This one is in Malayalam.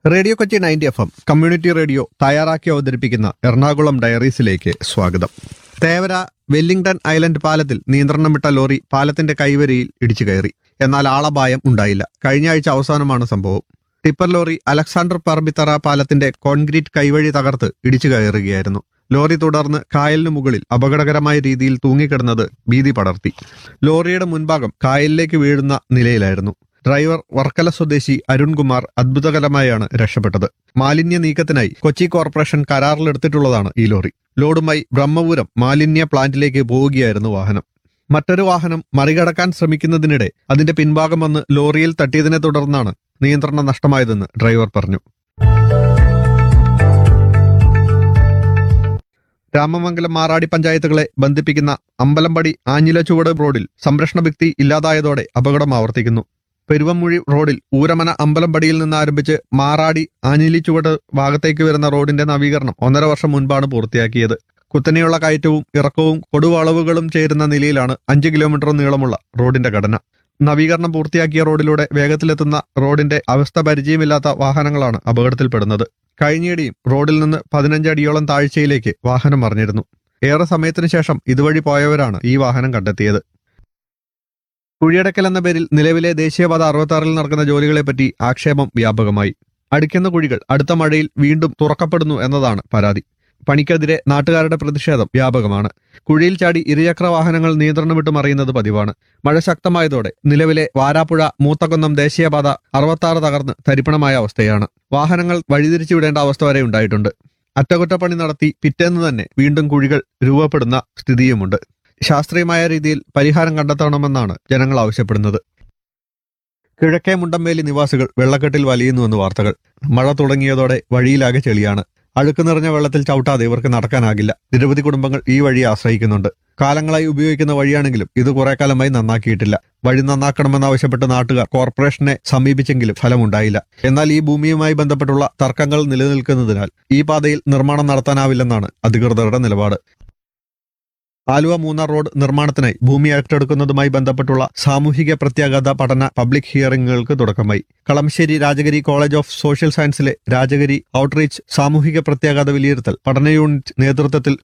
radio Kochi ninety F M community radio തയ്യാറാക്കി അവതരിപ്പിക്കുന്ന എറണാകുളം ഡയറീസിലേക്ക് സ്വാഗതം തേവര വെല്ലിംഗ്ടൺ ഐലൻഡ് പാലത്തിൽ നിയന്ത്രണം വിട്ട ലോറി പാലത്തിന്റെ കൈവരിയിൽ ഇടിച്ചു കയറി എന്നാൽ ആളപായം ഉണ്ടായില്ല കഴിഞ്ഞ ആഴ്ച അവസാനമാണ് സംഭവം ടിപ്പർ ലോറി അലക്സാണ്ടർ പറമ്പിത്തറ പാലത്തിന്റെ കോൺക്രീറ്റ് കൈവഴി തകർത്ത് ഇടിച്ചു കയറുകയായിരുന്നു ലോറി തുടർന്ന് കായലിന് മുകളിൽ അപകടകരമായ രീതിയിൽ തൂങ്ങിക്കിടന്നത് ഭീതി പടർത്തി ലോറിയുടെ മുൻഭാഗം കായലിലേക്ക് വീഴുന്ന നിലയിലായിരുന്നു ഡ്രൈവർ വർക്കല സ്വദേശി അരുൺകുമാർ അത്ഭുതകരമായാണ് രക്ഷപ്പെട്ടത് മാലിന്യ നീക്കത്തിനായി കൊച്ചി കോർപ്പറേഷൻ കരാറിലെടുത്തിട്ടുള്ളതാണ് ഈ ലോറി ലോഡുമായി ബ്രഹ്മപുരം മാലിന്യ പ്ലാന്റിലേക്ക് പോവുകയായിരുന്നു വാഹനം മറ്റൊരു വാഹനം മറികടക്കാൻ ശ്രമിക്കുന്നതിനിടെ അതിന്റെ പിൻഭാഗം വന്ന് ലോറിയിൽ തട്ടിയതിനെ തുടർന്നാണ് നിയന്ത്രണം നഷ്ടമായതെന്ന് ഡ്രൈവർ പറഞ്ഞു രാമമംഗലം മാറാടി പഞ്ചായത്തുകളെ ബന്ധിപ്പിക്കുന്ന അമ്പലമ്പടി ആഞ്ഞിലച്ചുവട് റോഡിൽ സംരക്ഷണ ഭിത്തി ഇല്ലാതായതോടെ അപകടം ആവർത്തിക്കുന്നു പെരുവമ്പുഴി റോഡിൽ ഊരമന അമ്പലമ്പടിയിൽ നിന്ന് ആരംഭിച്ച് മാറാടി ആഞ്ഞിലിച്ചുവട് ഭാഗത്തേക്ക് വരുന്ന റോഡിന്റെ നവീകരണം ഒന്നര വർഷം മുൻപാണ് പൂർത്തിയാക്കിയത് കുത്തനെയുള്ള കയറ്റവും ഇറക്കവും കൊടുവളവുകളും ചേരുന്ന നിലയിലാണ് അഞ്ച് കിലോമീറ്റർ നീളമുള്ള റോഡിന്റെ ഘടന നവീകരണം പൂർത്തിയാക്കിയ റോഡിലൂടെ വേഗത്തിലെത്തുന്ന റോഡിന്റെ അവസ്ഥ പരിചയമില്ലാത്ത വാഹനങ്ങളാണ് അപകടത്തിൽപ്പെടുന്നത് കഴിഞ്ഞയിടെയും റോഡിൽ നിന്ന് പതിനഞ്ച് അടിയോളം താഴ്ചയിലേക്ക് വാഹനം മറിഞ്ഞിരുന്നു ഏറെ സമയത്തിന് ശേഷം ഇതുവഴി പോയവരാണ് ഈ വാഹനം കണ്ടെത്തിയത് കുഴിയടക്കൽ എന്ന പേരിൽ നിലവിലെ ദേശീയപാത അറുപത്താറിൽ നടക്കുന്ന ജോലികളെപ്പറ്റി ആക്ഷേപം വ്യാപകമായി അടിക്കുന്ന കുഴികൾ അടുത്ത മഴയിൽ വീണ്ടും തുറക്കപ്പെടുന്നു എന്നതാണ് പരാതി പണിക്കെതിരെ നാട്ടുകാരുടെ പ്രതിഷേധം വ്യാപകമാണ് കുഴിയിൽ ചാടി ഇരുചക്ര വാഹനങ്ങൾ നിയന്ത്രണം വിട്ട് മറിയുന്നത് പതിവാണ് മഴ ശക്തമായതോടെ നിലവിലെ വാരാപ്പുഴ മൂത്തക്കുന്നം ദേശീയപാത അറുപത്താറ് തകർന്ന് തരിപ്പണമായ അവസ്ഥയാണ് വാഹനങ്ങൾ വഴിതിരിച്ചു വിടേണ്ട അവസ്ഥ വരെ ഉണ്ടായിട്ടുണ്ട് അറ്റകുറ്റപ്പണി നടത്തി പിറ്റേന്ന് തന്നെ വീണ്ടും കുഴികൾ രൂപപ്പെടുന്ന സ്ഥിതിയുമുണ്ട് ശാസ്ത്രീയമായ രീതിയിൽ പരിഹാരം കണ്ടെത്തണമെന്നാണ് ജനങ്ങൾ ആവശ്യപ്പെടുന്നത് കിഴക്കേ മുണ്ടമ്പേലി നിവാസികൾ വെള്ളക്കെട്ടിൽ വലിയുന്നുവെന്ന് വാർത്തകൾ മഴ തുടങ്ങിയതോടെ വഴിയിലാകെ ചെളിയാണ് അഴുക്ക് നിറഞ്ഞ വെള്ളത്തിൽ ചവിട്ടാതെ ഇവർക്ക് നടക്കാനാകില്ല നിരവധി കുടുംബങ്ങൾ ഈ വഴി ആശ്രയിക്കുന്നുണ്ട് കാലങ്ങളായി ഉപയോഗിക്കുന്ന വഴിയാണെങ്കിലും ഇത് കുറെ കാലമായി നന്നാക്കിയിട്ടില്ല വഴി നന്നാക്കണമെന്നാവശ്യപ്പെട്ട് നാട്ടുകാർ കോർപ്പറേഷനെ സമീപിച്ചെങ്കിലും ഫലമുണ്ടായില്ല എന്നാൽ ഈ ഭൂമിയുമായി ബന്ധപ്പെട്ടുള്ള തർക്കങ്ങൾ നിലനിൽക്കുന്നതിനാൽ ഈ പാതയിൽ നിർമ്മാണം നടത്താനാവില്ലെന്നാണ് അധികൃതരുടെ നിലപാട് ആലുവ മൂന്നാർ റോഡ് നിർമ്മാണത്തിനായി ഭൂമി ഏറ്റെടുക്കുന്നതുമായി ബന്ധപ്പെട്ടുള്ള സാമൂഹിക പ്രത്യാഘാത പഠന പബ്ലിക് ഹിയറിംഗുകൾക്ക് തുടക്കമായി Kalamassery Rajagiri college of social സയൻസിലെ രാജഗിരി ഔട്ട്റീച്ച് സാമൂഹിക പ്രത്യാഘാത വിലയിരുത്തൽ പഠന യൂണിറ്റ് നേതൃത്വത്തിൽ